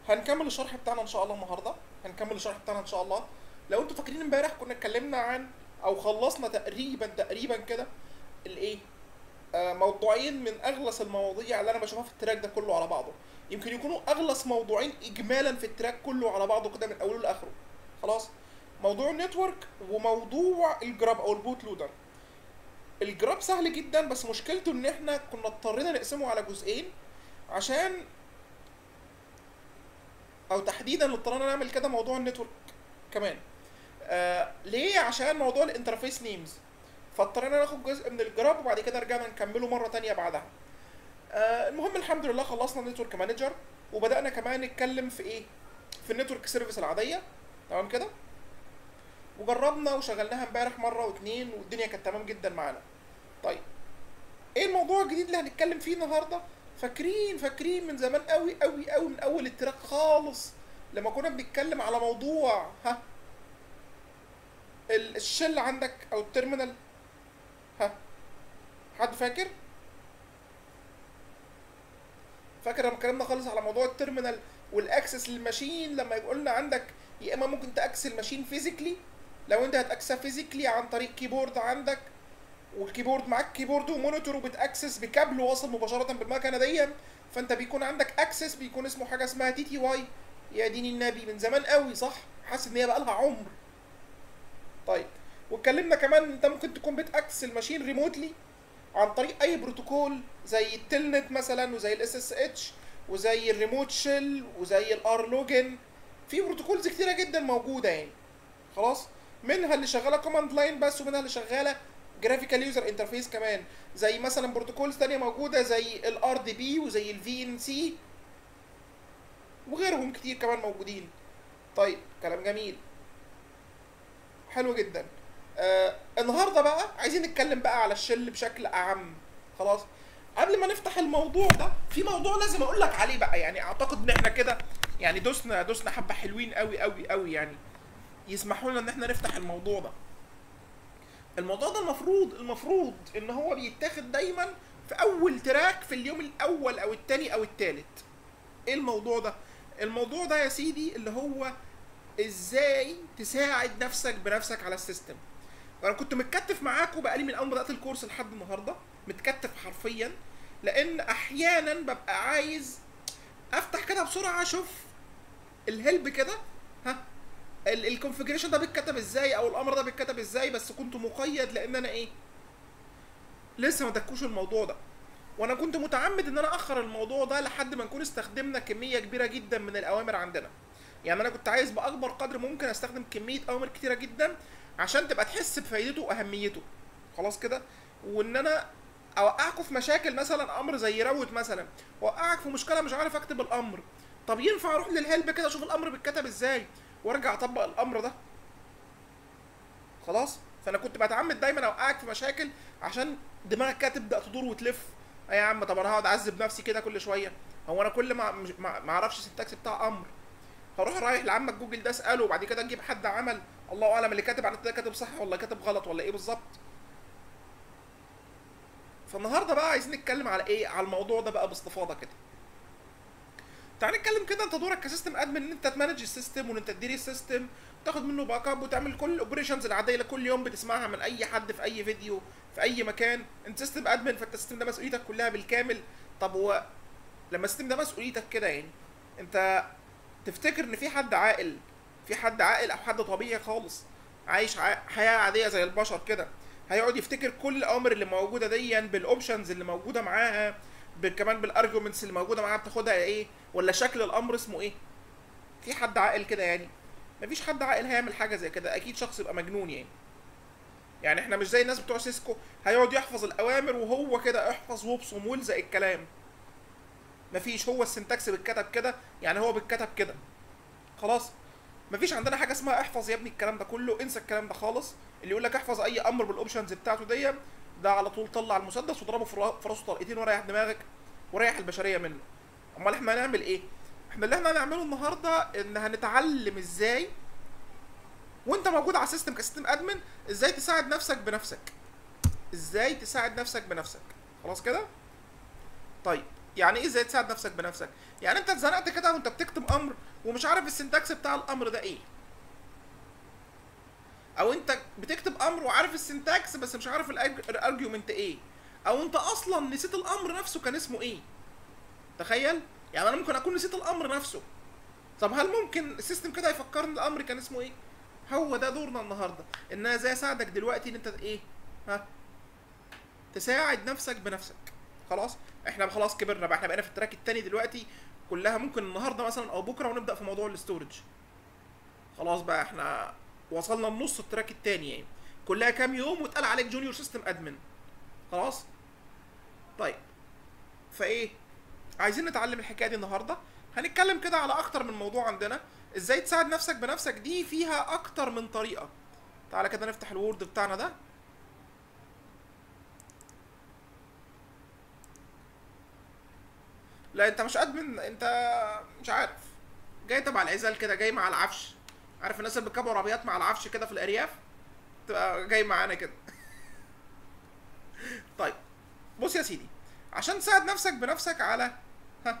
هنكمل الشرح بتاعنا ان شاء الله النهارده هنكمل الشرح بتاعنا ان شاء الله لو انتوا فاكرين امبارح كنا اتكلمنا عن او خلصنا تقريبا تقريبا كده الايه آه موضوعين من اغلس المواضيع اللي انا بشوفها في التراك ده كله على بعضه يمكن يكونوا اغلس موضوعين اجمالا في التراك كله على بعضه كده من اوله لاخره خلاص موضوع النتورك وموضوع الجراب او البوت لودر الجراب سهل جدا بس مشكلته ان احنا كنا اضطرينا نقسمه على جزئين عشان او تحديدا اضطرينا نعمل كده موضوع النتورك كمان آه ليه عشان موضوع الانترفيس نيمز فاضطرينا ناخد جزء من الجراب وبعد كده رجعنا نكمله مره تانية بعدها آه المهم الحمد لله خلصنا النتورك مانجر وبدانا كمان نتكلم في ايه في النتورك سيرفيس العاديه تمام كده وجربنا وشغلناها امبارح مره واتنين والدنيا كانت تمام جدا معانا طيب ايه الموضوع الجديد اللي هنتكلم فيه النهارده فاكرين فاكرين من زمان قوي قوي قوي من اول التراك خالص لما كنا بنتكلم على موضوع ها ال- الشل عندك او التيرمينال ها حد فاكر فاكر لما اتكلمنا خالص على موضوع التيرمينال والاكسس للماشين لما يقول لنا عندك يا اما ممكن تاكسس الماشين فيزيكلي لو انت هتاكسها فيزيكلي عن طريق كيبورد عندك والكيبورد معاك كيبورد ومونيتور وبتاكسس بكابل واصل مباشره بالمكنه دي فانت بيكون عندك اكسس بيكون اسمه حاجه اسمها تي تي واي يا دين النبي من زمان قوي صح حاسس ان هي بقى لها عمر طيب واتكلمنا كمان انت ممكن تكون بتاكسس الماشين ريموتلي عن طريق اي بروتوكول زي التلنت مثلا وزي الاس اس اتش وزي الريموت شيل وزي الار لوجن في بروتوكولز كتيره جدا موجوده يعني خلاص منها اللي شغاله كوماند لاين بس ومنها اللي شغاله جرافيكال يوزر انترفيس كمان زي مثلا بروتوكولز تانية موجوده زي الار دي بي وزي الفي ان سي وغيرهم كتير كمان موجودين طيب كلام جميل حلو جدا آه النهارده بقى عايزين نتكلم بقى على الشل بشكل اعم خلاص قبل ما نفتح الموضوع ده في موضوع لازم اقول لك عليه بقى يعني اعتقد ان احنا كده يعني دوسنا دوسنا حبه حلوين قوي قوي قوي يعني يسمحوا لنا ان احنا نفتح الموضوع ده الموضوع ده المفروض المفروض ان هو بيتاخد دايما في اول تراك في اليوم الاول او التاني او التالت ايه الموضوع ده الموضوع ده يا سيدي اللي هو ازاي تساعد نفسك بنفسك على السيستم وانا كنت متكتف معاكم بقالي من اول ما بدات الكورس لحد النهارده متكتف حرفيا لان احيانا ببقى عايز افتح كده بسرعه اشوف الهلب كده ها الكونفجريشن ده بيتكتب ازاي او الامر ده بيتكتب ازاي بس كنت مقيد لان انا ايه لسه ما دكوش الموضوع ده وانا كنت متعمد ان انا اخر الموضوع ده لحد ما نكون استخدمنا كميه كبيره جدا من الاوامر عندنا يعني انا كنت عايز باكبر قدر ممكن استخدم كميه اوامر كتيره جدا عشان تبقى تحس بفايدته واهميته خلاص كده وان انا اوقعكم في مشاكل مثلا امر زي راوت مثلا اوقعك في مشكله مش عارف اكتب الامر طب ينفع اروح للهلب كده اشوف الامر بيتكتب ازاي وارجع اطبق الامر ده خلاص فانا كنت بتعمد دايما اوقعك في مشاكل عشان دماغك كده تبدا تدور وتلف اي يا عم طب انا هقعد اعذب نفسي كده كل شويه هو انا كل ما مش- ما ما اعرفش السنتكس بتاع امر هروح رايح لعمك جوجل ده اساله وبعد كده اجيب حد عمل الله اعلم اللي كاتب على النت ده كاتب صح ولا كاتب غلط ولا ايه بالظبط فالنهارده بقى عايزين نتكلم على ايه على الموضوع ده بقى باستفاضه كده تعال نتكلم كده انت دورك كسيستم ادمن ان انت تمانج السيستم وان انت تدير السيستم وتاخد منه باك اب وتعمل كل الاوبريشنز العاديه اللي كل يوم بتسمعها من اي حد في اي فيديو في اي مكان انت سيستم ادمن فانت السيستم ده مسؤوليتك كلها بالكامل طب هو لما السيستم ده مسؤوليتك كده يعني انت تفتكر ان في حد عاقل في حد عاقل او حد طبيعي خالص عايش ع- حياه عاديه زي البشر كده هيقعد يفتكر كل الاوامر اللي موجوده ديا بالاوبشنز اللي موجوده معاها ب- كمان بالارجيومنتس اللي موجوده معاها بتاخدها ايه ولا شكل الامر اسمه ايه في حد عاقل كده يعني مفيش حد عاقل هيعمل حاجه زي كده اكيد شخص يبقى مجنون يعني يعني احنا مش زي الناس بتوع سيسكو هيقعد يحفظ الاوامر وهو كده احفظ وابصم والزق الكلام مفيش هو السنتكس بيتكتب كده يعني هو بيتكتب كده خلاص مفيش عندنا حاجه اسمها احفظ يا ابني الكلام ده كله انسى الكلام ده خالص اللي يقول لك احفظ اي امر بالاوبشنز بتاعته دي ده على طول طلع المسدس واضربه في را- في راسه طلقتين وريح دماغك وريح البشريه منه امال احنا هنعمل ايه احنا اللي احنا هنعمله النهارده ان هنتعلم ازاي وانت موجود على سيستم كسيستم ادمن ازاي تساعد نفسك بنفسك ازاي تساعد نفسك بنفسك خلاص كده طيب يعني ايه ازاي تساعد نفسك بنفسك يعني انت اتزنقت كده وانت بتكتب امر ومش عارف السنتكس بتاع الامر ده ايه او انت بتكتب امر وعارف السنتكس بس مش عارف الارجيومنت ايه او انت اصلا نسيت الامر نفسه كان اسمه ايه تخيل يعني انا ممكن اكون نسيت الامر نفسه طب هل ممكن السيستم كده يفكرني الامر كان اسمه ايه هو ده دورنا النهارده ان انا ازاي اساعدك دلوقتي ان انت ايه ها تساعد نفسك بنفسك خلاص احنا خلاص كبرنا بقى احنا بقينا في التراك التاني دلوقتي كلها ممكن النهارده مثلا او بكره ونبدا في موضوع الاستورج خلاص بقى احنا وصلنا لنص التراك التاني يعني كلها كام يوم واتقال عليك جونيور سيستم ادمن خلاص طيب فايه عايزين نتعلم الحكايه دي النهارده هنتكلم كده على اكتر من موضوع عندنا ازاي تساعد نفسك بنفسك دي فيها اكتر من طريقه تعالى كده نفتح الوورد بتاعنا ده لا انت مش ادمن انت مش عارف جاي تبع العزال كده جاي مع العفش عارف الناس اللي بتركبوا عربيات مع العفش كده في الارياف تبقى جاي معانا كده طيب بص يا سيدي عشان تساعد نفسك بنفسك على ها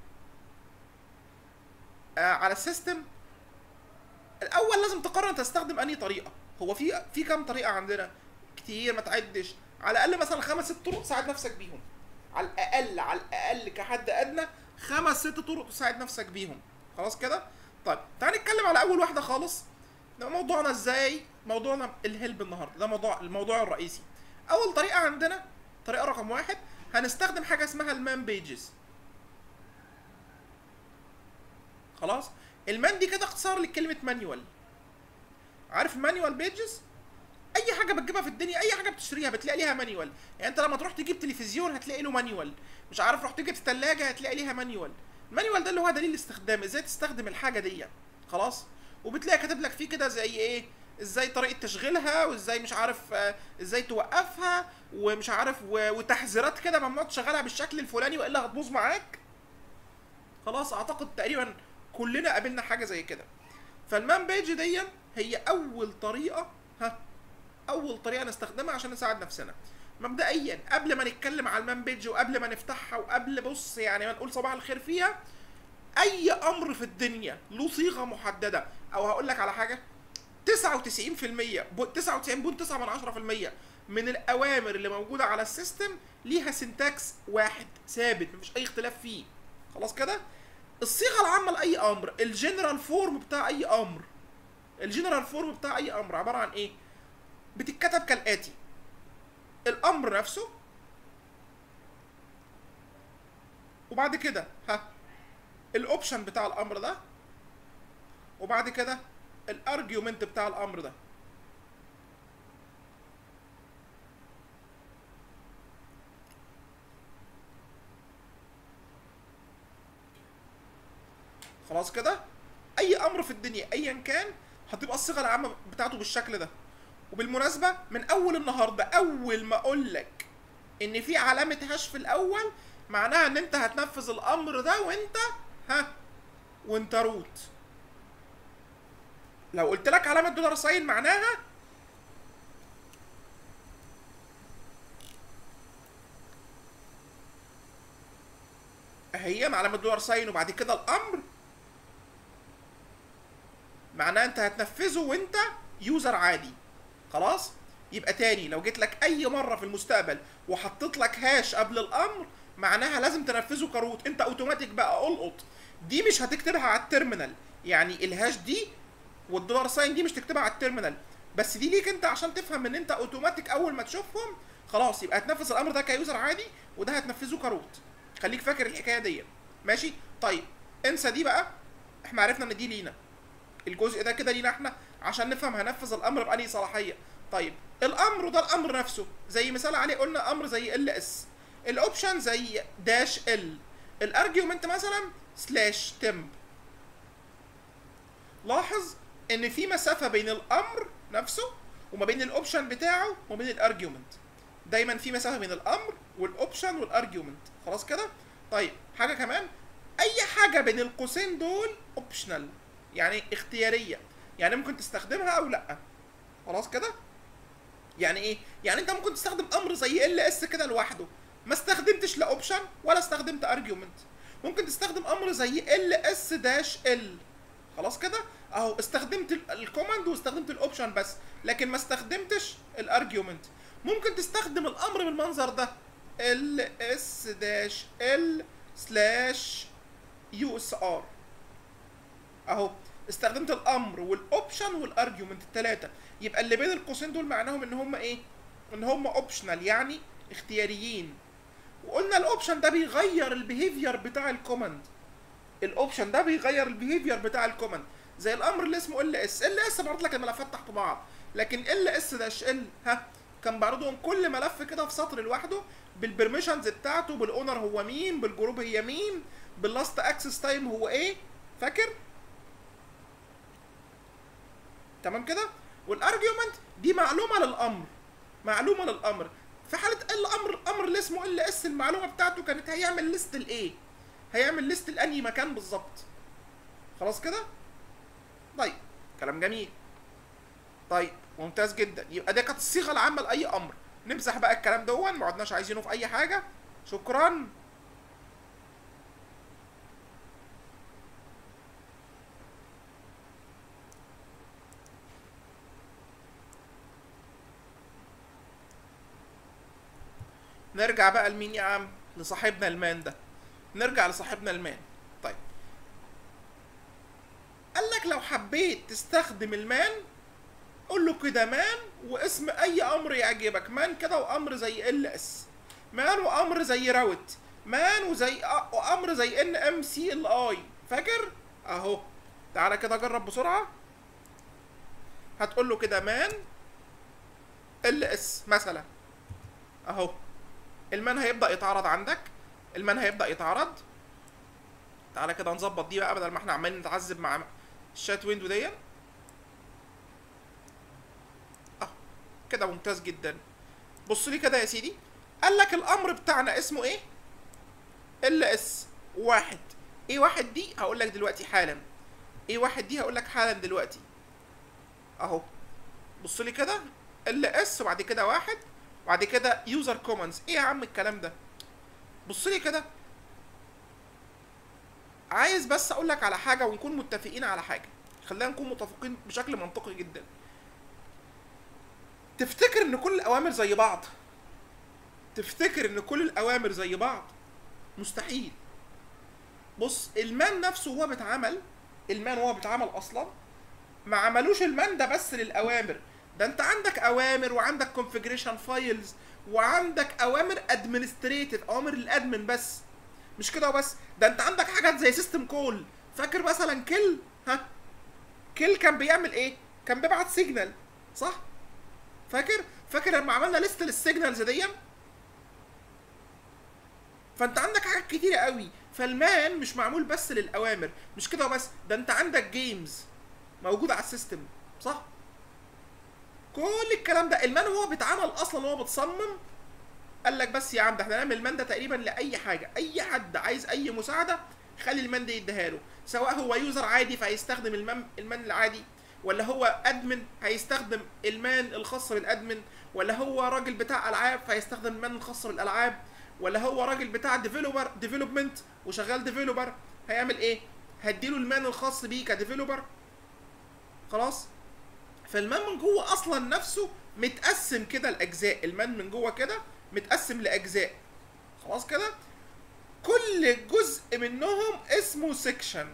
آه على السيستم الاول لازم تقرر تستخدم انهي طريقه هو في في كام طريقه عندنا كتير ما تعدش على الاقل مثلا خمس ست طرق تساعد نفسك بيهم على الاقل على الاقل كحد ادنى خمس ست طرق تساعد نفسك بيهم خلاص كده طيب تعال نتكلم على اول واحده خالص ده موضوعنا ازاي موضوعنا الهلب النهارده ده موضوع الموضوع الرئيسي اول طريقه عندنا طريقه رقم واحد هنستخدم حاجه اسمها المان بيجز خلاص المان دي كده اختصار لكلمه مانيوال عارف مانيوال بيجز اي حاجه بتجيبها في الدنيا اي حاجه بتشتريها بتلاقي ليها مانيوال يعني انت لما تروح تجيب تلفزيون هتلاقي له مانيوال مش عارف رحت تجيب ثلاجه هتلاقي ليها مانيوال المانيوال ده اللي هو دليل الاستخدام ازاي تستخدم الحاجه دي خلاص وبتلاقي كاتب لك فيه كده زي ايه ازاي طريقه تشغيلها وازاي مش عارف آه ازاي توقفها ومش عارف و... وتحذيرات كده ممنوع تشغلها بالشكل الفلاني والا هتبوظ معاك خلاص اعتقد تقريبا كلنا قابلنا حاجه زي كده فالمان بيج دي هي اول طريقه ها اول طريقه نستخدمها عشان نساعد نفسنا مبدئيا قبل ما نتكلم على المان بيج وقبل ما نفتحها وقبل بص يعني ما نقول صباح الخير فيها اي امر في الدنيا له صيغه محدده او هقول لك على حاجه 99% 99.9 من 10% من الاوامر اللي موجوده على السيستم ليها سنتاكس واحد ثابت مفيش اي اختلاف فيه خلاص كده الصيغه العامه لاي امر الجنرال فورم بتاع اي امر الجنرال فورم بتاع اي امر عباره عن ايه بتتكتب كالاتي الامر نفسه وبعد كده ها الاوبشن بتاع الامر ده وبعد كده الارجيومنت بتاع الامر ده خلاص كده اي امر في الدنيا ايا كان هتبقى الصيغه العامه بتاعته بالشكل ده وبالمناسبه من اول النهارده اول ما اقول لك ان في علامه هاش في الاول معناها ان انت هتنفذ الامر ده وانت ها وانت روت لو قلت لك علامه دولار ساين معناها هي علامه دولار ساين وبعد كده الامر معناه انت هتنفذه وانت يوزر عادي خلاص يبقى تاني لو جيت لك اي مره في المستقبل وحطيت لك هاش قبل الامر معناها لازم تنفذه كروت انت اوتوماتيك بقى القط دي مش هتكتبها على التيرمينال يعني الهاش دي والدولار ساين دي مش تكتبها على التيرمينال بس دي ليك انت عشان تفهم ان انت اوتوماتيك اول ما تشوفهم خلاص يبقى هتنفذ الامر ده كيوزر عادي وده هتنفذه كروت خليك فاكر الحكايه دي ماشي طيب انسى دي بقى احنا عرفنا ان دي لينا الجزء ده كده لينا احنا عشان نفهم هنفذ الامر بأنهي صلاحيه طيب الامر ده الامر نفسه زي مثال عليه قلنا امر زي ال اس الاوبشن زي داش ال الارجيومنت مثلا سلاش تمب لاحظ ان في مسافه بين الامر نفسه وما بين الاوبشن بتاعه وما بين الارجيومنت دايما في مسافه بين الامر والاوبشن والارجيومنت خلاص كده طيب حاجه كمان اي حاجه بين القوسين دول اوبشنال يعني اختياريه يعني ممكن تستخدمها او لا خلاص كده يعني ايه يعني انت ممكن تستخدم امر زي ال اس كده لوحده ما استخدمتش لا اوبشن ولا استخدمت ارجيومنت ممكن تستخدم امر زي ال اس داش ال خلاص كده اهو استخدمت الكوماند واستخدمت الاوبشن بس لكن ما استخدمتش الارجيومنت ممكن تستخدم الامر بالمنظر ده ال اس داش ال سلاش يو اس ار اهو استخدمت الامر والاوبشن والارجيومنت الثلاثه يبقى اللي بين القوسين دول معناهم ان هم ايه ان هم اوبشنال يعني اختياريين وقلنا الاوبشن ده بيغير البيهيفير بتاع الكوماند الاوبشن ده بيغير البيهيفير بتاع الكوماند زي الامر اللي اسمه ال اس ال اس بعرض لك الملفات تحت بعض لكن ال اس داش ال ها كان بعرضهم كل ملف كده في سطر لوحده بالبرميشنز بتاعته بالاونر هو مين بالجروب هي مين باللاست اكسس تايم هو ايه فاكر تمام كده والارجيومنت دي معلومه للامر معلومه للامر في حاله الامر الامر اللي اسمه ال اس المعلومه بتاعته كانت هيعمل ليست الايه هيعمل ليست لانهي مكان بالظبط خلاص كده طيب كلام جميل طيب ممتاز جدا يبقى دي كانت الصيغه العامه لاي امر نمسح بقى الكلام دون ما عدناش عايزينه في اي حاجه شكرا نرجع بقى لمين يا عم لصاحبنا المان ده نرجع لصاحبنا المان طيب قال لك لو حبيت تستخدم المان قول له كده مان واسم اي امر يعجبك مان كده وامر زي ال اس مان وامر زي راوت مان وزي وامر زي ان ام سي ال اي فاكر اهو تعالى كده جرب بسرعه هتقول له كده مان ال اس مثلا اهو المان هيبدا يتعرض عندك المان هيبدا يتعرض تعالى كده نظبط دي بقى بدل ما احنا عمالين نتعذب مع الشات ويندو دي اه كده ممتاز جدا بص لي كده يا سيدي قال لك الامر بتاعنا اسمه ايه ال اس واحد ايه واحد دي هقول لك دلوقتي حالا ايه واحد دي هقول لك حالا دلوقتي اهو بص لي كده ال اس وبعد كده واحد وبعد كده يوزر كومنز ايه يا عم الكلام ده بص لي كده عايز بس اقول لك على حاجه ونكون متفقين على حاجه خلينا نكون متفقين بشكل منطقي جدا تفتكر ان كل الاوامر زي بعض تفتكر ان كل الاوامر زي بعض مستحيل بص المان نفسه وهو بيتعمل المان وهو بيتعمل اصلا ما عملوش المان ده بس للاوامر ده انت عندك اوامر وعندك كونفيجريشن فايلز وعندك اوامر ادمنستريتيف اوامر الادمن بس مش كده وبس ده انت عندك حاجات زي سيستم كول فاكر مثلا كل ها كل كان بيعمل ايه كان بيبعت سيجنال صح فاكر فاكر لما عملنا ليست للسيجنالز دي فانت عندك حاجات كتيره قوي فالمان مش معمول بس للاوامر مش كده وبس ده انت عندك جيمز موجوده على السيستم صح كل الكلام ده المان هو بيتعمل اصلا وهو بتصمم قال لك بس يا عم ده احنا نعمل المان ده تقريبا لاي حاجه اي حد عايز اي مساعده خلي المان ده يديها له سواء هو يوزر عادي فهيستخدم المان المان العادي ولا هو ادمن هيستخدم المان الخاص بالادمن ولا هو راجل بتاع العاب فهيستخدم المان الخاص بالالعاب ولا هو راجل بتاع ديفلوبر ديفلوبمنت وشغال ديفلوبر هيعمل ايه هديله المان الخاص بيه كديفلوبر خلاص فالمان من جوه اصلا نفسه متقسم كده لاجزاء المان من جوه كده متقسم لاجزاء خلاص كده كل جزء منهم اسمه سيكشن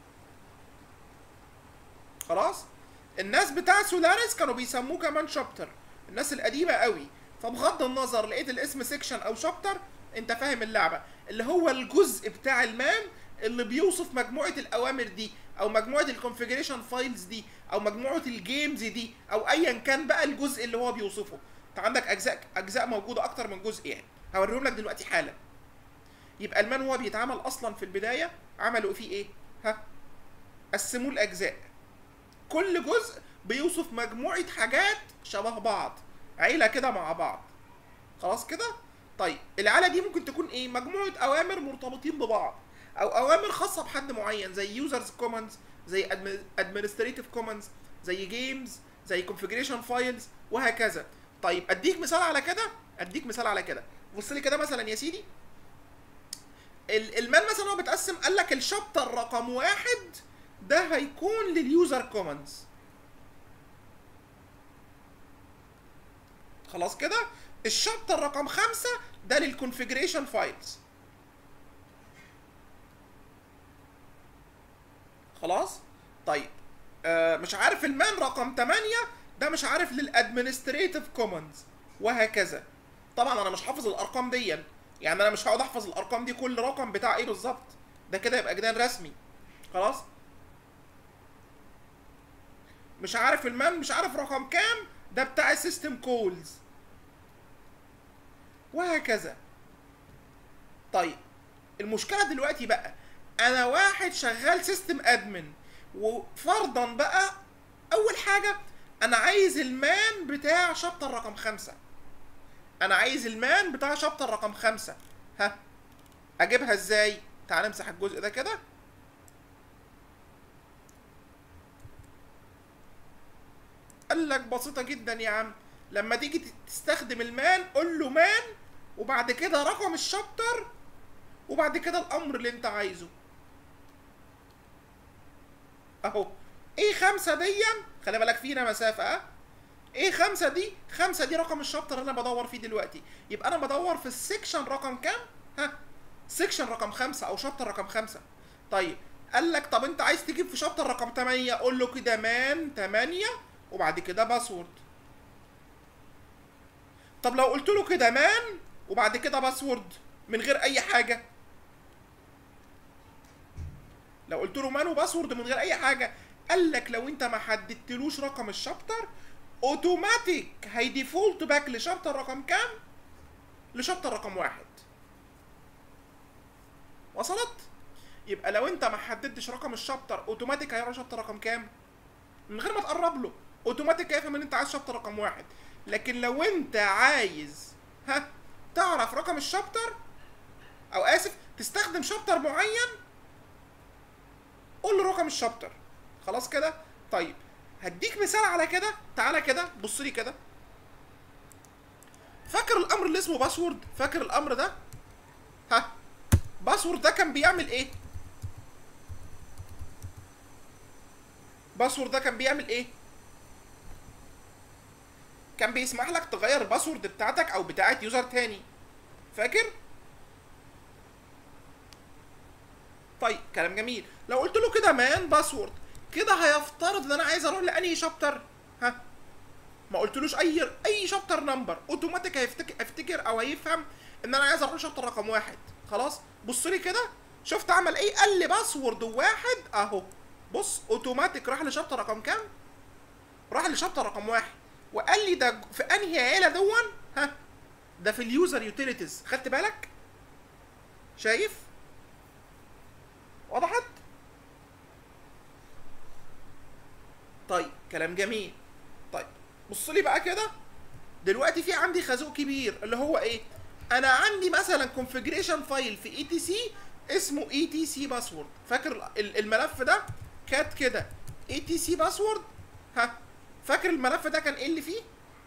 خلاص الناس بتاع سولاريس كانوا بيسموه كمان شابتر الناس القديمه قوي فبغض النظر لقيت الاسم سيكشن او شابتر انت فاهم اللعبه اللي هو الجزء بتاع المان اللي بيوصف مجموعه الاوامر دي او مجموعه الكونفيجريشن فايلز دي او مجموعه الجيمز دي او ايا كان بقى الجزء اللي هو بيوصفه انت عندك اجزاء اجزاء موجوده اكتر من جزء يعني هوريهم لك دلوقتي حالا يبقى المان هو بيتعمل اصلا في البدايه عملوا فيه ايه ها قسموه لاجزاء كل جزء بيوصف مجموعه حاجات شبه بعض عيله كده مع بعض خلاص كده طيب العيله دي ممكن تكون ايه مجموعه اوامر مرتبطين ببعض او اوامر خاصه بحد معين زي يوزرز كوماندز زي ادمنستريتيف كوماندز زي جيمز زي كونفيجريشن فايلز وهكذا طيب اديك مثال على كده اديك مثال على كده بص لي كده مثلا يا سيدي ال- المان مثلا هو بتقسم قال لك الشابتر رقم واحد ده هيكون لليوزر كومنز خلاص كده الشابتر رقم خمسة ده للكونفيجريشن فايلز خلاص طيب آه مش عارف المان رقم 8 ده مش عارف للادمنستريتيف كومنز وهكذا طبعا انا مش حافظ الارقام دي يعني انا مش هقعد احفظ الارقام دي كل رقم بتاع ايه بالظبط ده كده يبقى جدان رسمي خلاص مش عارف المان مش عارف رقم كام ده بتاع السيستم كولز وهكذا طيب المشكله دلوقتي بقى انا واحد شغال سيستم ادمن وفرضا بقى اول حاجه انا عايز المان بتاع شابتر رقم خمسة انا عايز المان بتاع شابتر رقم خمسة ها اجيبها ازاي تعال نمسح الجزء ده كده قال لك بسيطه جدا يا عم لما تيجي تستخدم المان قول له مان وبعد كده رقم الشابتر وبعد كده الامر اللي انت عايزه اهو ايه خمسة دي خلي بالك فينا مسافة اه ايه خمسة دي خمسة دي رقم الشابتر اللي انا بدور فيه دلوقتي يبقى انا بدور في السكشن رقم كام ها سكشن رقم خمسة او شابتر رقم خمسة طيب قال لك طب انت عايز تجيب في شابتر رقم 8 قول له كده مان 8 وبعد كده باسورد طب لو قلت له كده مان وبعد كده باسورد من غير اي حاجه لو قلت له مان وباسورد من غير اي حاجه قال لك لو انت ما حددتلوش رقم الشابتر اوتوماتيك هيديفولت باك لشابتر رقم كام لشابتر رقم واحد وصلت يبقى لو انت ما حددتش رقم الشابتر اوتوماتيك هيروح شابتر رقم كام من غير ما تقرب له اوتوماتيك هيفهم ان انت عايز شابتر رقم واحد لكن لو انت عايز ها تعرف رقم الشابتر او اسف تستخدم شابتر معين قول له رقم الشابتر خلاص كده طيب هديك مثال على كده تعالى كده بص لي كده فاكر الامر اللي اسمه باسورد فاكر الامر ده ها باسورد ده كان بيعمل ايه باسورد ده كان بيعمل ايه كان بيسمح لك تغير الباسورد بتاعتك او بتاعت يوزر تاني فاكر طيب كلام جميل لو قلت له كده مان باسورد كده هيفترض ان انا عايز اروح لانهي شابتر ها ما قلتلوش اي اي شابتر نمبر اوتوماتيك هيفتكر هيفتكر او هيفهم ان انا عايز اروح شابتر رقم واحد خلاص بص لي كده شفت عمل ايه قال لي باسورد واحد اهو بص اوتوماتيك راح لشابتر رقم كام راح لشابتر رقم واحد وقال لي ده في انهي عيله دون ها ده في اليوزر يوتيليتيز خدت بالك شايف وضحت طيب كلام جميل طيب بص لي بقى كده دلوقتي في عندي خازوق كبير اللي هو ايه انا عندي مثلا كونفيجريشن فايل في اي تي سي اسمه اي تي سي باسورد فاكر ال- الملف ده كات كده اي تي سي باسورد ها فاكر الملف ده كان ايه اللي فيه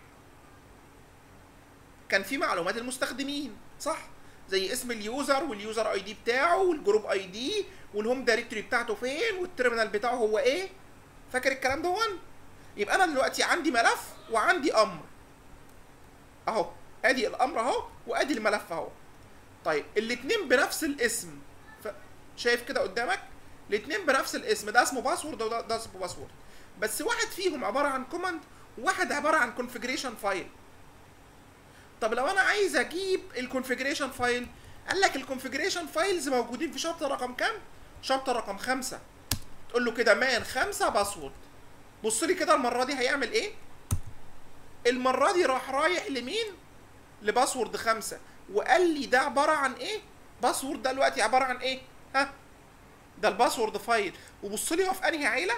كان فيه معلومات المستخدمين صح زي اسم اليوزر واليوزر اي دي بتاعه والجروب اي دي والهوم دايركتوري بتاعته فين والتيرمينال بتاعه هو ايه فاكر الكلام دون يبقى انا دلوقتي عندي ملف وعندي امر اهو ادي الامر اهو وادي الملف اهو طيب الاتنين بنفس الاسم ف... شايف كده قدامك الاتنين بنفس الاسم ده اسمه باسورد وده ده اسمه باسورد بس واحد فيهم عباره عن كوماند وواحد عباره عن كونفيجريشن فايل طب لو انا عايز اجيب الكونفيجريشن فايل قال لك الكونفيجريشن فايلز موجودين في شابتر رقم كام شابتر رقم خمسة تقول له كده مان خمسة باسورد بص لي كده المره دي هيعمل ايه المره دي راح رايح لمين لباسورد خمسة وقال لي ده عباره عن ايه باسورد ده دلوقتي عباره عن ايه ها ده الباسورد فايل وبص لي هو في انهي عيله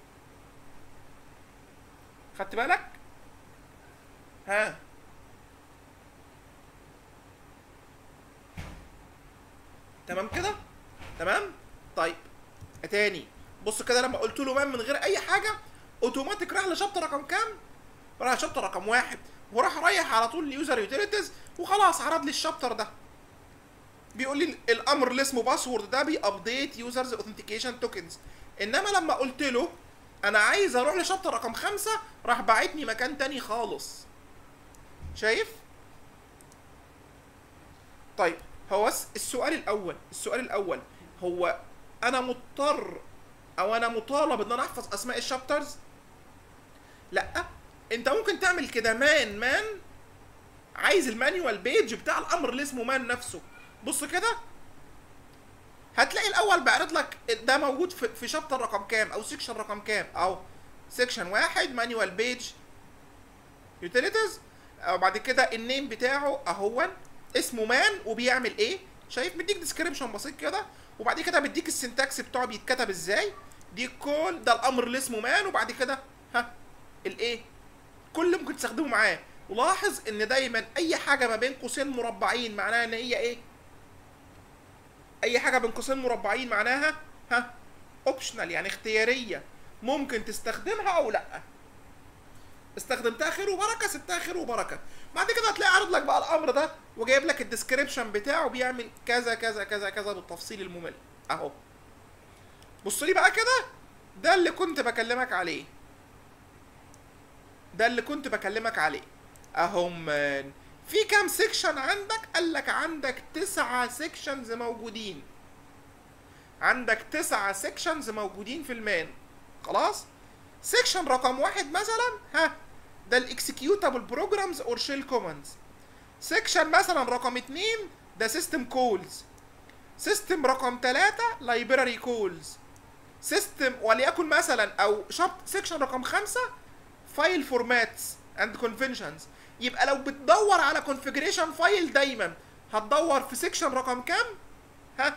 خدت بالك ها تمام كده تمام طيب تاني بص كده لما قلت له مان من غير اي حاجه اوتوماتيك راح لشابتر رقم كام راح لشابتر رقم واحد وراح رايح على طول ليوزر يوتيليتيز وخلاص عرض لي الشابتر ده بيقول لي الامر اللي اسمه باسورد ده بيابديت يوزرز اوثنتيكيشن توكنز انما لما قلت له انا عايز اروح لشابتر رقم خمسة راح باعتني مكان تاني خالص شايف طيب هو الس- السؤال الاول السؤال الاول هو انا مضطر او انا مطالب ان انا احفظ اسماء الشابترز لا انت ممكن تعمل كده مان مان عايز المانيوال بيج بتاع الامر اللي اسمه مان نفسه بص كده هتلاقي الاول بعرض لك ده موجود في, في شابتر رقم كام او سيكشن رقم كام او سيكشن واحد مانيوال بيج يوتيليتيز او بعد كده النيم بتاعه اهو اسمه مان وبيعمل ايه شايف مديك ديسكريبشن بسيط كده وبعد كده بيديك السنتكس بتاعه بيتكتب ازاي دي كل ده الامر اللي اسمه مان وبعد كده ها الايه كل اللي ممكن تستخدمه معاه ولاحظ ان دايما اي حاجه ما بين قوسين مربعين معناها ان هي ايه اي حاجه بين قوسين مربعين معناها ها اوبشنال يعني اختياريه ممكن تستخدمها او لا استخدمتها خير وبركه سبتها خير وبركه بعد كده هتلاقي عارض لك بقى الامر ده وجايب لك الديسكريبشن بتاعه بيعمل كذا كذا كذا كذا بالتفصيل الممل اهو بص لي بقى كده ده اللي كنت بكلمك عليه ده اللي كنت بكلمك عليه اهو مان في كام سيكشن عندك قال لك عندك تسعة سيكشنز موجودين عندك تسعة سيكشنز موجودين في المان خلاص سيكشن رقم واحد مثلا ها ده الاكسكيوتابل بروجرامز اور شيل كوماندز سيكشن مثلا رقم اتنين ده سيستم كولز سيستم رقم تلاتة لايبراري كولز سيستم وليكن مثلا او شابت سيكشن رقم خمسة فايل فورماتس اند كونفنشنز يبقى لو بتدور على كونفيجريشن فايل دايما هتدور في سيكشن رقم كام ها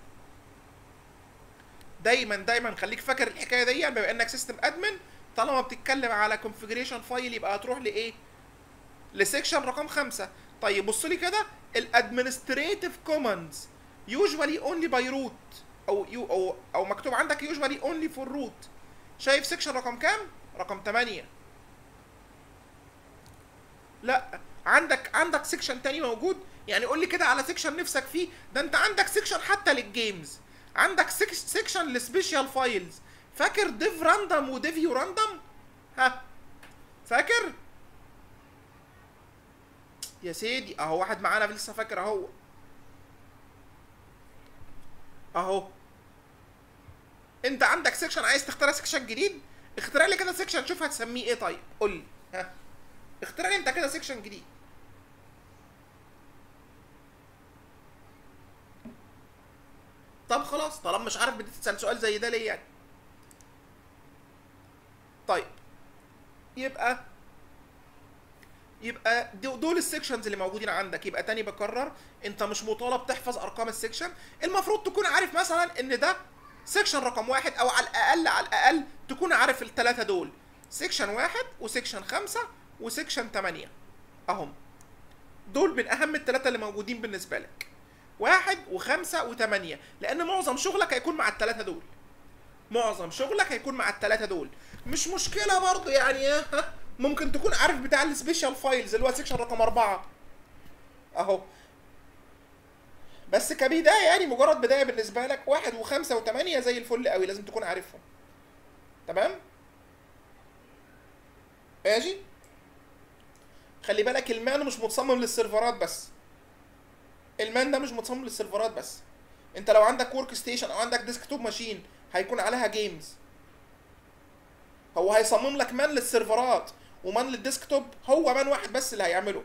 دايما دايما خليك فاكر الحكايه دي بما انك سيستم ادمن طالما بتتكلم على كونفيجريشن فايل يبقى هتروح لايه لسيكشن رقم خمسة طيب بص لي كده الادمنستريتيف كوماندز يوجوالي اونلي باي روت او يو او او مكتوب عندك يوجوالي اونلي فور روت شايف سيكشن رقم كام رقم 8 لا عندك عندك سيكشن تاني موجود يعني قول لي كده على سيكشن نفسك فيه ده انت عندك سيكشن حتى للجيمز عندك سيكشن لسبيشال فايلز فاكر ديف راندوم وديفيو راندوم ها فاكر يا سيدي اهو واحد معانا لسه فاكر اهو اهو انت عندك سيكشن عايز تختار سيكشن جديد اختار لي كده سيكشن شوف هتسميه ايه طيب قول لي ها اختار لي انت كده سيكشن جديد طب خلاص طالما مش عارف بتسال سؤال زي ده ليه يعني طيب يبقى يبقى دول السكشنز اللي موجودين عندك يبقى تاني بكرر انت مش مطالب تحفظ ارقام السكشن المفروض تكون عارف مثلا ان ده سكشن رقم واحد او على الاقل على الاقل تكون عارف الثلاثه دول سكشن واحد وسكشن خمسة وسكشن تمانية اهم دول من اهم الثلاثه اللي موجودين بالنسبه لك واحد وخمسة وثمانية لان معظم شغلك هيكون مع الثلاثه دول معظم شغلك هيكون مع الثلاثه دول مش مشكله برضه يعني ها ممكن تكون عارف بتاع السبيشال فايلز اللي هو سيكشن رقم أربعة أهو بس كبداية يعني مجرد بداية بالنسبة لك واحد وخمسة وثمانية زي الفل قوي لازم تكون عارفهم تمام ماشي خلي بالك المان مش متصمم للسيرفرات بس المان ده مش متصمم للسيرفرات بس انت لو عندك ورك ستيشن او عندك ديسكتوب ماشين هيكون عليها جيمز هو هيصمم لك مان للسيرفرات ومان للديسكتوب هو مان واحد بس اللي هيعمله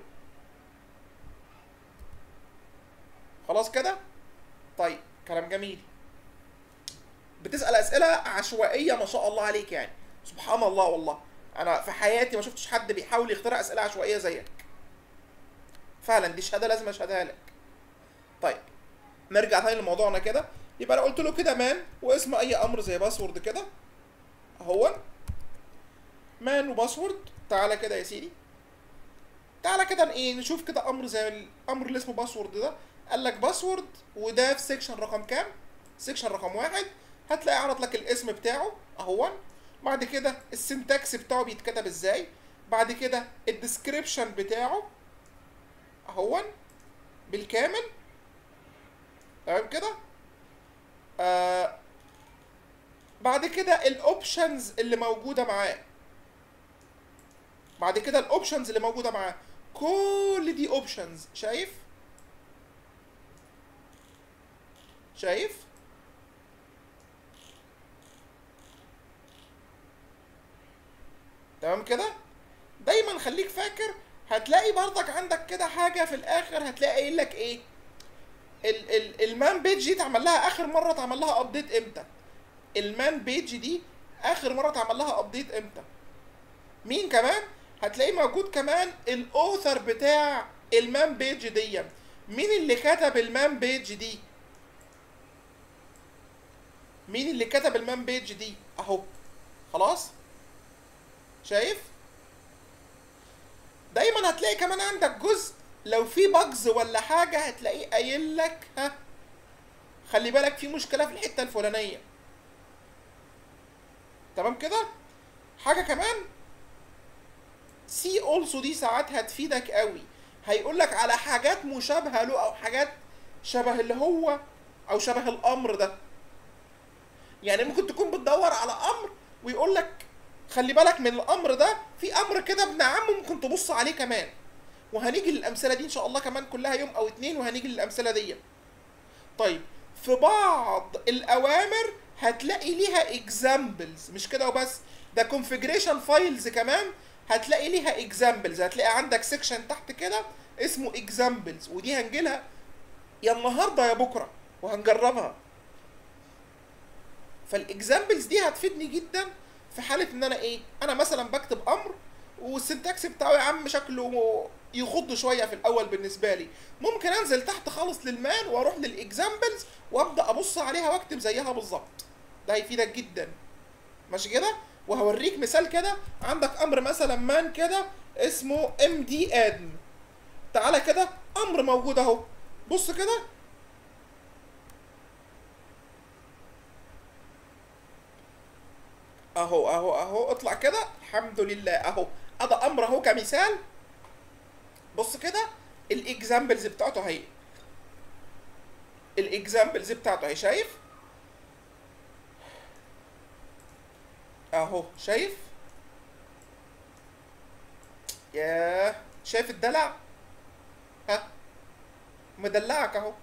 خلاص كده طيب كلام جميل بتسال اسئله عشوائيه ما شاء الله عليك يعني سبحان الله والله انا في حياتي ما شفتش حد بيحاول يخترع اسئله عشوائيه زيك فعلا دي شهاده لازم اشهدها لك طيب نرجع تاني لموضوعنا كده يبقى انا قلت له كده مان واسم اي امر زي باسورد كده اهو مان وباسورد تعالى كده يا سيدي تعالى كده ايه نشوف كده امر زي الامر اللي اسمه باسورد ده قال لك باسورد وده في سيكشن رقم كام سيكشن رقم واحد هتلاقي عرض لك الاسم بتاعه اهو بعد كده السنتكس بتاعه بيتكتب ازاي بعد كده الديسكريبشن بتاعه اهون بالكامل تمام كده آه بعد كده الاوبشنز اللي موجوده معاه بعد كده الاوبشنز اللي موجوده معاه كل دي اوبشنز شايف شايف تمام كده دايما خليك فاكر هتلاقي برضك عندك كده حاجه في الاخر هتلاقي قايل لك ايه ال ال المان بيج دي اتعمل لها اخر مره اتعمل لها ابديت امتى المان بيج دي اخر مره اتعمل لها ابديت امتى مين كمان هتلاقي موجود كمان الاوثر بتاع المان بيج دي مين اللي كتب المان بيج دي مين اللي كتب المان بيج دي اهو خلاص شايف دايما هتلاقي كمان عندك جزء لو في باجز ولا حاجه هتلاقيه قايل لك ها خلي بالك في مشكله في الحته الفلانيه تمام كده حاجه كمان سي اولسو دي ساعات هتفيدك قوي هيقول لك على حاجات مشابهه له او حاجات شبه اللي هو او شبه الامر ده يعني ممكن تكون بتدور على امر ويقول لك خلي بالك من الامر ده في امر كده ابن عم ممكن تبص عليه كمان وهنيجي للامثله دي ان شاء الله كمان كلها يوم او اتنين وهنيجي للامثله دي طيب في بعض الاوامر هتلاقي ليها اكزامبلز مش كده وبس ده configuration فايلز كمان هتلاقي ليها اكزامبلز هتلاقي عندك سيكشن تحت كده اسمه اكزامبلز ودي هنجيلها يا النهارده يا بكره وهنجربها فالاكزامبلز دي هتفيدني جدا في حاله ان انا ايه انا مثلا بكتب امر والسنتكس بتاعه يا عم شكله يخض شويه في الاول بالنسبه لي ممكن انزل تحت خالص للمان واروح للاكزامبلز وابدا ابص عليها واكتب زيها بالظبط ده هيفيدك جدا ماشي كده وهوريك مثال كده عندك امر مثلا مان كده اسمه ام دي ادم تعالى كده امر موجود اهو بص كده اهو اهو اهو اطلع كده الحمد لله اهو ادى امر اهو كمثال بص كده الاكزامبلز بتاعته اهي الاكزامبلز بتاعته اهي شايف اهو شايف ياه شايف الدلع ها مدلعك اهو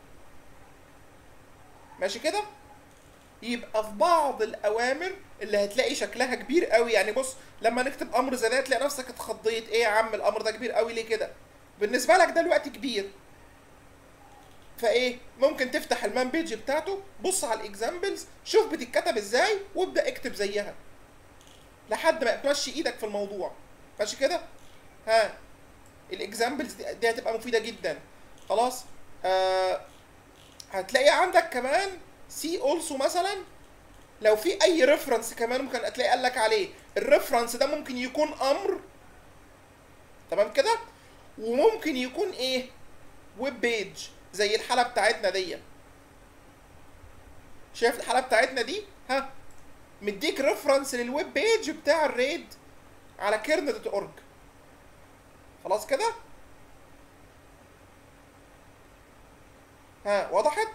ماشي كده يبقى في بعض الاوامر اللي هتلاقي شكلها كبير قوي يعني بص لما نكتب امر زي ده تلاقي نفسك اتخضيت ايه يا عم الامر ده كبير قوي ليه كده بالنسبه لك ده الوقت كبير فايه ممكن تفتح المان بيج بتاعته بص على الاكزامبلز شوف بتتكتب ازاي وابدا اكتب زيها لحد ما تمشي ايدك في الموضوع ماشي كده ها الاكزامبلز دي, دي هتبقى مفيده جدا خلاص آه هتلاقي عندك كمان سي اولسو مثلا لو في اي ريفرنس كمان ممكن هتلاقي قال لك عليه الريفرنس ده ممكن يكون امر تمام كده وممكن يكون ايه ويب بيج زي الحاله بتاعتنا دي شايف الحاله بتاعتنا دي ها مديك ريفرنس للويب بيج بتاع الريد على كيرن دوت اورج خلاص كده ها وضحت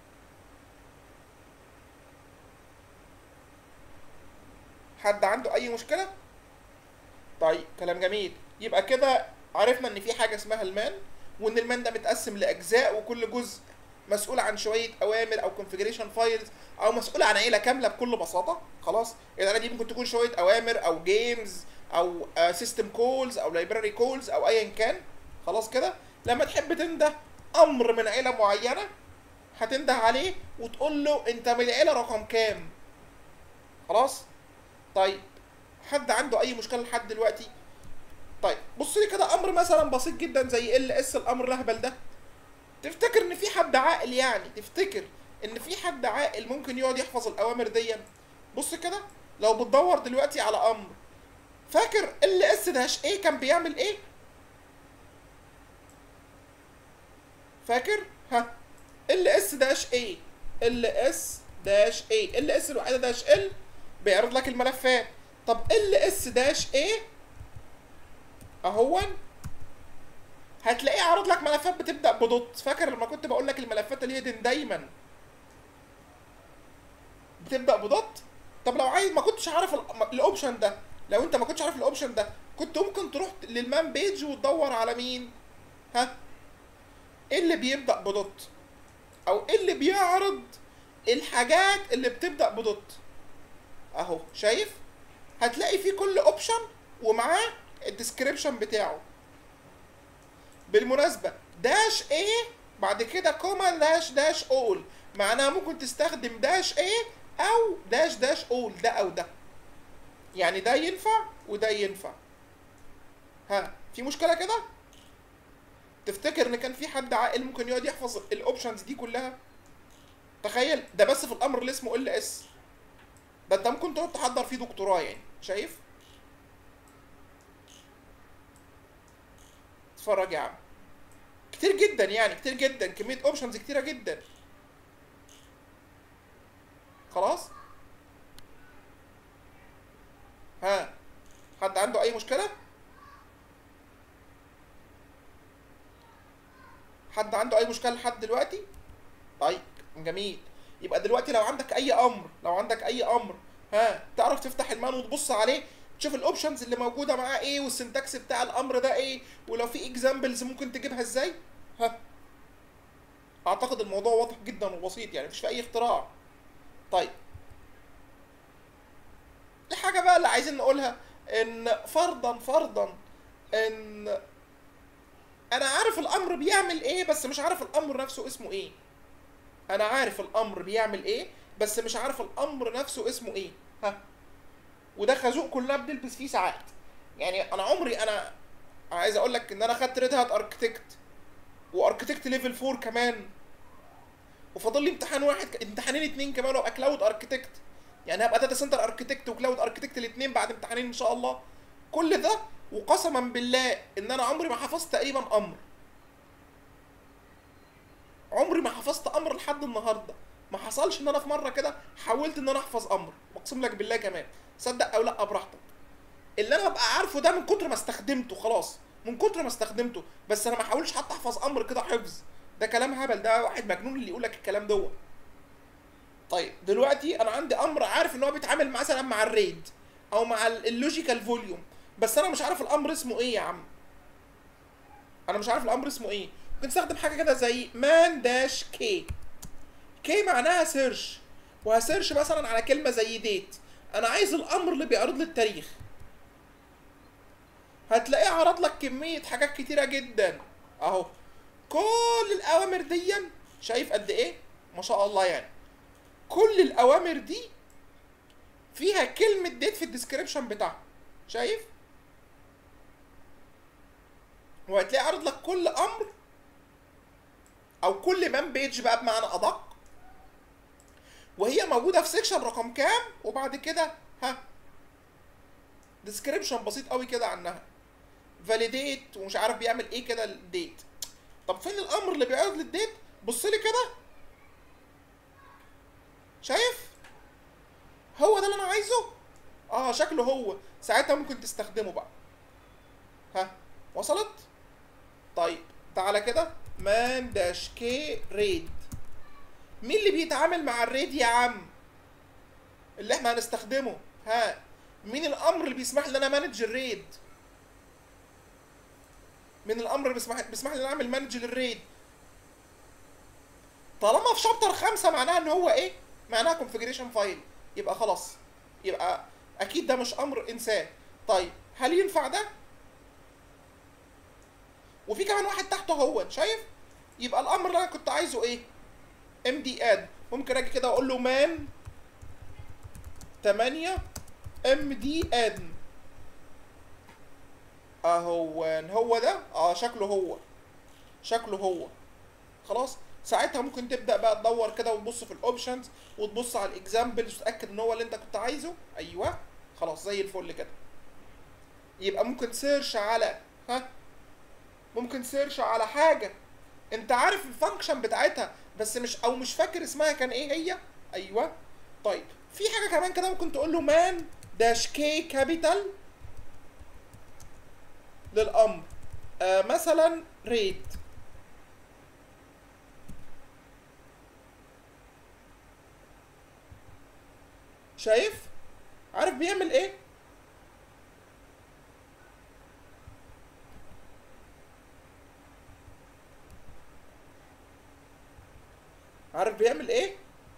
حد عنده اي مشكله طيب كلام جميل يبقى كده عرفنا ان في حاجه اسمها المان وان المان ده متقسم لاجزاء وكل جزء مسؤول عن شويه اوامر او كونفيجريشن فايلز او مسؤول عن عيله كامله بكل بساطه خلاص العيله دي ممكن تكون شويه اوامر او جيمز او سيستم كولز او لايبراري كولز او ايا كان خلاص كده لما تحب تنده امر من عيله معينه هتنده عليه وتقول له انت من العيله رقم كام خلاص طيب حد عنده اي مشكله لحد دلوقتي طيب بص لي كده امر مثلا بسيط جدا زي ال اس الامر الاهبل ده تفتكر ان في حد عاقل يعني تفتكر ان في حد عاقل ممكن يقعد يحفظ الاوامر دي بص كده لو بتدور دلوقتي على امر فاكر ال اس داش ايه كان بيعمل ايه فاكر ها ال اس داش ايه ال اس داش ايه ال اس الوحيده داش ال بيعرض لك الملفات طب ال اس داش ايه اهون هتلاقيه عرض لك ملفات بتبدا بدوت فاكر لما كنت بقول لك الملفات الهيدن دايما بتبدا بدوت طب لو عايز ما كنتش عارف ال- الاوبشن ده لو انت ما كنتش عارف الاوبشن ده كنت ممكن تروح للمان بيج وتدور على مين ها ايه اللي بيبدا بدوت او ايه اللي بيعرض الحاجات اللي بتبدا بدوت اهو شايف هتلاقي فيه كل اوبشن ومعاه الديسكريبشن بتاعه بالمناسبة داش A بعد كده كوما داش داش اول معناها ممكن تستخدم داش A او داش داش اول ده او ده يعني ده ينفع وده ينفع ها في مشكلة كده تفتكر ان كان في حد عاقل ممكن يقعد يحفظ الاوبشنز دي كلها تخيل ده بس في الامر اللي اسمه ال اس ده انت ممكن تقعد تحضر فيه دكتوراه يعني شايف اتفرج يا عم كتير جدا يعني كتير جدا كمية اوبشنز كتيرة جدا خلاص ها حد عنده اي مشكلة حد عنده اي مشكلة لحد دلوقتي طيب جميل يبقى دلوقتي لو عندك اي امر لو عندك اي امر ها تعرف تفتح المان وتبص عليه تشوف الاوبشنز اللي موجوده معاه ايه والسنتكس بتاع الامر ده ايه ولو في اكزامبلز ممكن تجيبها ازاي ها اعتقد الموضوع واضح جدا وبسيط يعني مفيش في اي اختراع طيب الحاجه بقى اللي عايزين نقولها ان فرضا فرضا ان انا عارف الامر بيعمل ايه بس مش عارف الامر نفسه اسمه ايه انا عارف الامر بيعمل ايه بس مش عارف الامر نفسه اسمه ايه ها وده خازوق كلنا بنلبس فيه ساعات يعني انا عمري انا عايز اقول لك ان انا خدت ريد هات اركتكت واركتكت ليفل 4 كمان وفاضل لي امتحان واحد امتحانين اتنين كمان وابقى كلاود اركتكت يعني هبقى داتا سنتر اركتكت وكلاود اركتكت الاثنين بعد امتحانين ان شاء الله كل ده وقسما بالله ان انا عمري ما حفظت تقريبا امر عمري ما حفظت امر لحد النهارده ما حصلش ان انا في مره كده حاولت ان انا احفظ امر بقسم لك بالله كمان صدق او لا براحتك اللي انا ببقى عارفه ده من كتر ما استخدمته خلاص من كتر ما استخدمته بس انا ما احاولش حتى احفظ امر كده حفظ ده كلام هبل ده واحد مجنون اللي يقول لك الكلام دوت طيب دلوقتي انا عندي امر عارف ان هو بيتعامل مثلا مع الريد او مع ال- اللوجيكال فوليوم بس انا مش عارف الامر اسمه ايه يا عم انا مش عارف الامر اسمه ايه ممكن تستخدم حاجه كده زي مان داش كي كي معناها سيرش وهسيرش مثلا على كلمه زي ديت انا عايز الامر اللي بيعرض لي التاريخ هتلاقيه عرض لك كميه حاجات كتيره جدا اهو كل الاوامر دي شايف قد ايه ما شاء الله يعني كل الاوامر دي فيها كلمه ديت في الديسكريبشن بتاعها شايف وهتلاقي عرض لك كل امر او كل مان بيج بقى بمعنى ادق وهي موجوده في سيكشن رقم كام وبعد كده ها ديسكريبشن بسيط قوي كده عنها فاليديت ومش عارف بيعمل ايه كده الديت طب فين الامر اللي بيعرض للديت بص لي كده شايف هو ده اللي انا عايزه اه شكله هو ساعتها ممكن تستخدمه بقى ها وصلت طيب تعالى كده مان داش كي ريد مين اللي بيتعامل مع الريد يا عم اللي احنا هنستخدمه ها مين الامر اللي بيسمح لي ان انا مانج الريد من الامر اللي بيسمح بيسمح لي ان انا اعمل مانج للريد طالما في شابتر خمسة معناها ان هو ايه معناها كونفيجريشن فايل يبقى خلاص يبقى اكيد ده مش امر انسان طيب هل ينفع ده وفي كمان واحد تحته هو شايف يبقى الامر اللي انا كنت عايزه ايه ام دي اد ممكن اجي كده اقول له مان 8 ام دي اد اهو هو ده اه شكله هو شكله هو خلاص ساعتها ممكن تبدا بقى تدور كده وتبص في الاوبشنز وتبص على الاكزامبلز وتتاكد ان هو اللي انت كنت عايزه ايوه خلاص زي الفل كده يبقى ممكن سيرش على ها ممكن سيرش على حاجه انت عارف الفانكشن بتاعتها بس مش او مش فاكر اسمها كان ايه هي ايوه طيب في حاجه كمان كده ممكن تقول له مان داش كي كابيتال للامر آه مثلا ريت شايف عارف بيعمل ايه عارف بيعمل ايه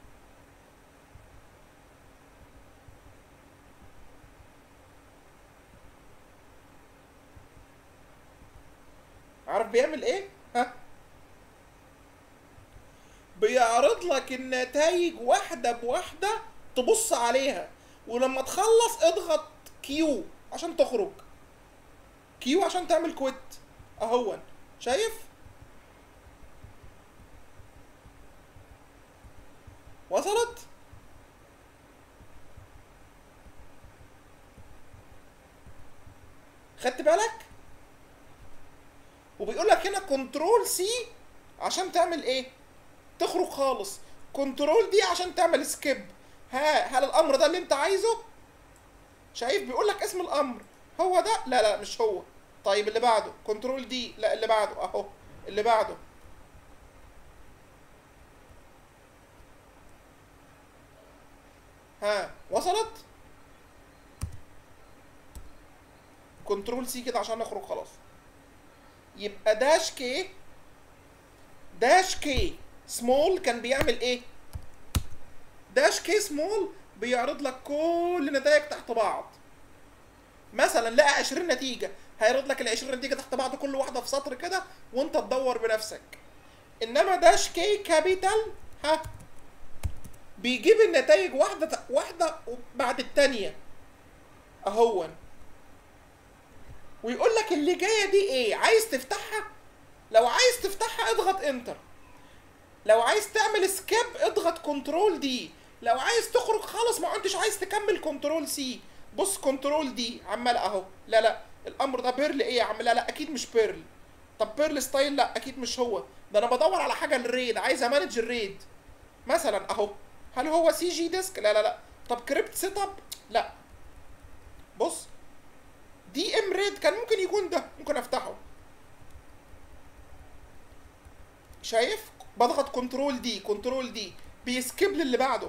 عارف بيعمل ايه ها بيعرض لك النتائج واحدة بواحدة تبص عليها ولما تخلص اضغط كيو عشان تخرج كيو عشان تعمل كويت اهون شايف وصلت خدت بالك وبيقول لك هنا كنترول سي عشان تعمل ايه تخرج خالص كنترول دي عشان تعمل سكيب ها هل الامر ده اللي انت عايزه شايف بيقول لك اسم الامر هو ده لا لا مش هو طيب اللي بعده كنترول دي لا اللي بعده اهو اللي بعده ها وصلت كنترول سي كده عشان نخرج خلاص يبقى داش كي داش كي سمول كان بيعمل ايه داش كي سمول بيعرض لك كل النتائج تحت بعض مثلا لقى 20 نتيجه هيعرض لك ال 20 نتيجه تحت بعض كل واحده في سطر كده وانت تدور بنفسك انما داش كي كابيتال ها بيجيب النتائج واحده واحده بعد التانيه اهون ويقول لك اللي جايه دي ايه عايز تفتحها لو عايز تفتحها اضغط انتر لو عايز تعمل سكيب اضغط كنترول دي لو عايز تخرج خالص ما انتش عايز تكمل كنترول سي بص كنترول دي عمال اهو لا لا الامر ده بيرل ايه يا عم لا لا اكيد مش بيرل طب بيرل ستايل لا اكيد مش هو ده انا بدور على حاجه للريد عايز امانج الريد مثلا اهو هل هو سي جي ديسك لا لا لا طب كريبت سيت اب لا بص دي ام ريد كان ممكن يكون ده ممكن افتحه شايف بضغط كنترول دي كنترول دي بيسكيب للي بعده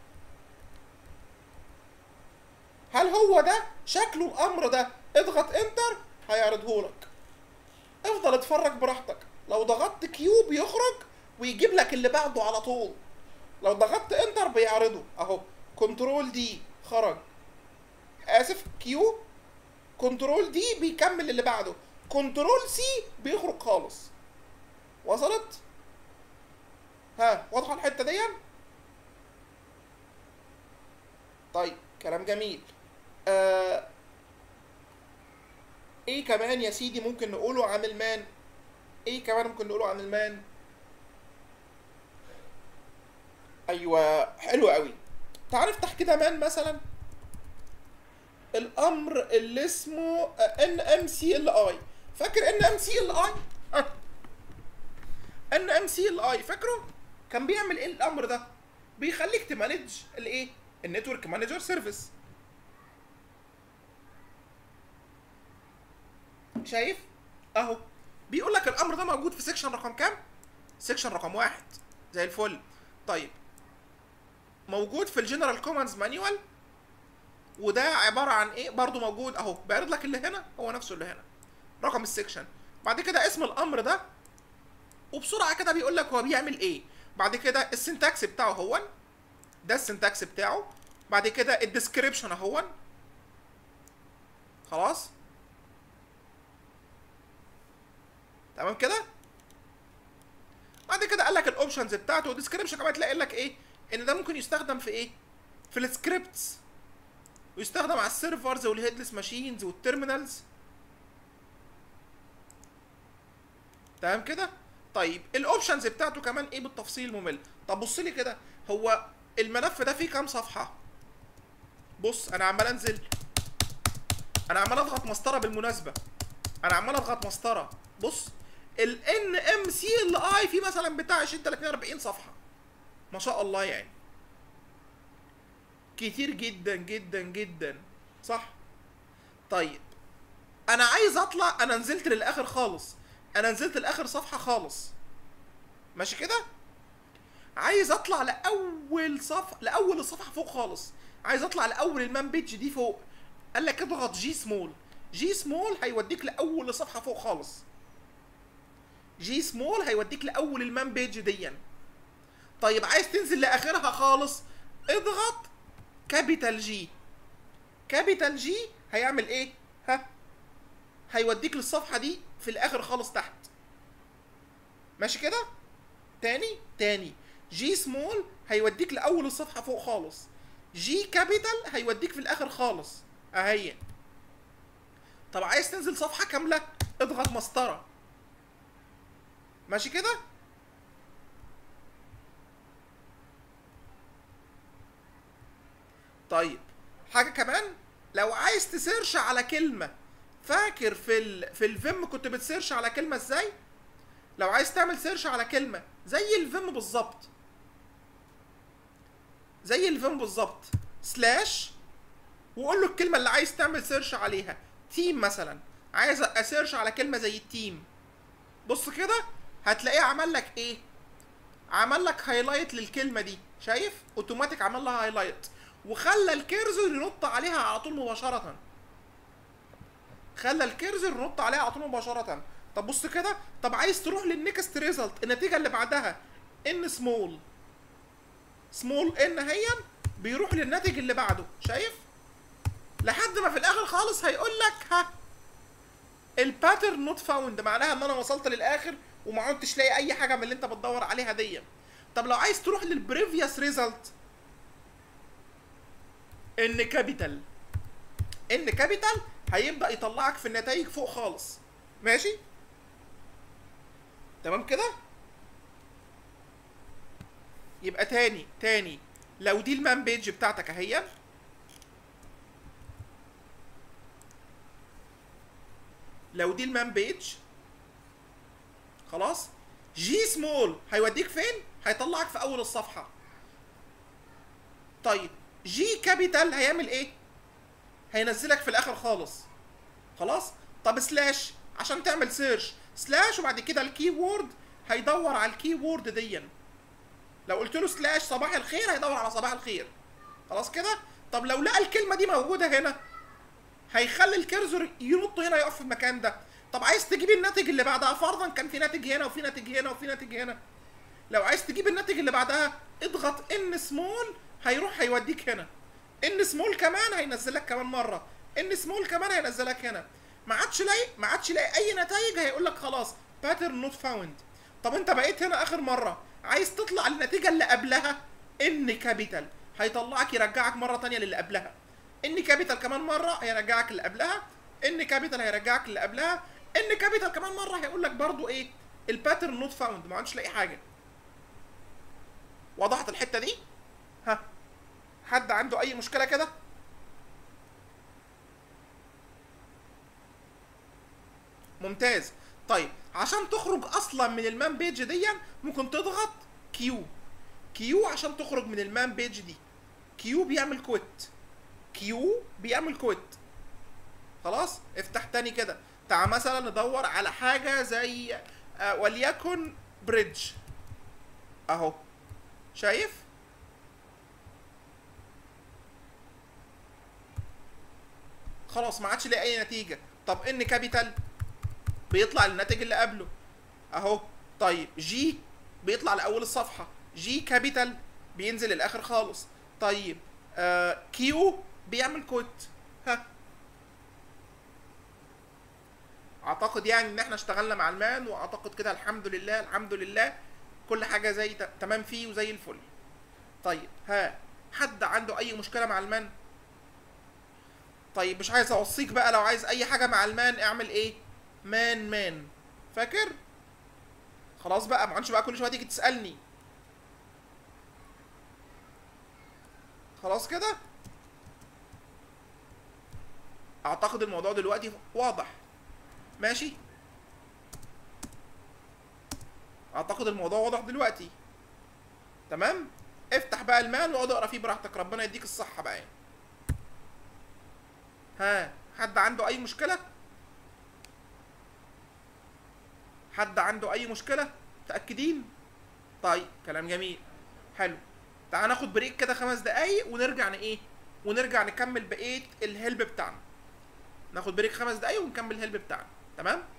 هل هو ده شكله الامر ده اضغط انتر هيعرضه لك افضل اتفرج براحتك لو ضغطت كيو بيخرج ويجيب لك اللي بعده على طول لو ضغطت انتر بيعرضه اهو كنترول دي خرج اسف كيو كنترول دي بيكمل اللي بعده كنترول سي بيخرج خالص وصلت ها واضحه الحته دي طيب كلام جميل آه ايه كمان يا سيدي ممكن نقوله عن المان ايه كمان ممكن نقوله عن المان ايوه حلو قوي تعال نفتح كده مان مثلا الامر اللي اسمه ان ام سي ال اي فاكر ان ام سي ال اي ان ام سي ال اي فاكره كان بيعمل ايه الامر ده بيخليك تمانج الايه النتورك مانجر سيرفيس شايف اهو بيقول لك الامر ده موجود في سيكشن رقم كام سيكشن رقم واحد زي الفل طيب موجود في الجنرال كوماندز مانيوال وده عباره عن ايه برضو موجود اهو بيعرض لك اللي هنا هو نفسه اللي هنا رقم السكشن بعد كده اسم الامر ده وبسرعه كده بيقول لك هو بيعمل ايه بعد كده السنتكس بتاعه هو ده السنتكس بتاعه بعد كده الديسكريبشن اهو خلاص تمام كده بعد كده قال لك الاوبشنز بتاعته والديسكريبشن كمان تلاقي لك ايه ان ده ممكن يستخدم في ايه في السكريبتس ويستخدم على السيرفرز والهيدلس ماشينز والتيرمينالز تمام كده طيب الاوبشنز بتاعته كمان ايه بالتفصيل ممل طب بص لي كده هو الملف ده فيه كام صفحه بص انا عمال انزل انا عمال اضغط مسطره بالمناسبه انا عمال اضغط مسطره بص ال ان ام سي ال اي في مثلا بتاع 20 30 40 صفحه ما شاء الله يعني كتير جدا جدا جدا صح طيب انا عايز اطلع انا نزلت للاخر خالص انا نزلت لاخر صفحه خالص ماشي كده عايز اطلع لاول صف لاول الصفحه فوق خالص عايز اطلع لاول المان بيج دي فوق قال لك اضغط جي سمول جي سمول هيوديك لاول صفحه فوق خالص جي سمول هيوديك لاول المان بيج ديا طيب عايز تنزل لاخرها خالص اضغط كابيتال جي كابيتال جي هيعمل ايه ها هيوديك للصفحه دي في الاخر خالص تحت ماشي كده تاني تاني جي سمول هيوديك لاول الصفحه فوق خالص جي كابيتال هيوديك في الاخر خالص اهي طب عايز تنزل صفحه كامله اضغط مسطره ماشي كده طيب حاجه كمان لو عايز تسيرش على كلمه فاكر في ال في الفيم كنت بتسيرش على كلمه ازاي لو عايز تعمل سيرش على كلمه زي الفيم بالظبط زي الفيم بالظبط سلاش وقول له الكلمه اللي عايز تعمل سيرش عليها تيم مثلا عايز اسيرش على كلمه زي التيم بص كده هتلاقيه عمل لك ايه عمل لك هايلايت للكلمه دي شايف اوتوماتيك عمل لها هايلايت وخلى الكيرزر ينط عليها على طول مباشره خلى الكيرزر ينط عليها على طول مباشره طب بص كده طب عايز تروح للنكست ريزلت النتيجه اللي بعدها ان سمول سمول ان هيا بيروح للناتج اللي بعده شايف لحد ما في الاخر خالص هيقول لك ها الباترن نوت فاوند معناها ان انا وصلت للاخر وما عدتش لاقي اي حاجه من اللي انت بتدور عليها دي طب لو عايز تروح للبريفيوس ريزلت ان كابيتال ان كابيتال هيبدا يطلعك في النتائج فوق خالص ماشي تمام كده يبقى تاني تاني لو دي المان بيج بتاعتك اهي لو دي المان بيج خلاص جي سمول هيوديك فين هيطلعك في اول الصفحه طيب جي كابيتال هيعمل ايه هينزلك في الاخر خالص خلاص طب سلاش عشان تعمل سيرش سلاش وبعد كده الكي وورد هيدور على الكي وورد ديا لو قلت له سلاش صباح الخير هيدور على صباح الخير خلاص كده طب لو لقى الكلمه دي موجوده هنا هيخلي الكيرزر ينط هنا يقف في المكان ده طب عايز تجيب الناتج اللي بعدها فرضا كان في ناتج هنا وفي ناتج هنا وفي ناتج هنا لو عايز تجيب الناتج اللي بعدها اضغط ان سمول هيروح هيوديك هنا ان سمول كمان هينزلك كمان مره ان سمول كمان هينزلك هنا ما عادش لاقي ما عادش لاقي اي نتائج هيقول لك خلاص باترن نوت فاوند طب انت بقيت هنا اخر مره عايز تطلع النتيجه اللي قبلها ان كابيتال هيطلعك يرجعك مره تانية للي قبلها ان كابيتال كمان مره هيرجعك اللي قبلها ان كابيتال هيرجعك اللي قبلها ان كابيتال كمان مره هيقول لك برضو ايه الباترن نوت فاوند ما عادش لاقي حاجه وضحت الحته دي ها حد عنده اي مشكله كده ممتاز طيب عشان تخرج اصلا من المان بيج دي ممكن تضغط كيو كيو عشان تخرج من المان بيج دي كيو بيعمل كويت كيو بيعمل كويت خلاص افتح تاني كده تعال مثلا ندور على حاجه زي آه وليكن بريدج اهو شايف خلاص ما عادش لاقي اي نتيجه طب ان كابيتال بيطلع الناتج اللي قبله اهو طيب جي بيطلع لاول الصفحه جي كابيتال بينزل الاخر خالص طيب آه كيو بيعمل كوت ها اعتقد يعني ان احنا اشتغلنا مع المان واعتقد كده الحمد لله الحمد لله كل حاجه زي ت- تمام فيه وزي الفل طيب ها حد عنده اي مشكله مع المان طيب مش عايز اوصيك بقى لو عايز اي حاجه مع المان اعمل ايه مان مان فاكر خلاص بقى ما عادش بقى كل شويه تيجي تسالني خلاص كده اعتقد الموضوع دلوقتي واضح ماشي اعتقد الموضوع واضح دلوقتي تمام افتح بقى المان واقعد اقرا فيه براحتك ربنا يديك الصحه بقى ها حد عنده اي مشكله حد عنده اي مشكله متاكدين طيب كلام جميل حلو تعال ناخد بريك كده خمس دقايق ونرجع ن ايه ونرجع نكمل بقيه الهلب بتاعنا ناخد بريك خمس دقايق ونكمل الهلب بتاعنا تمام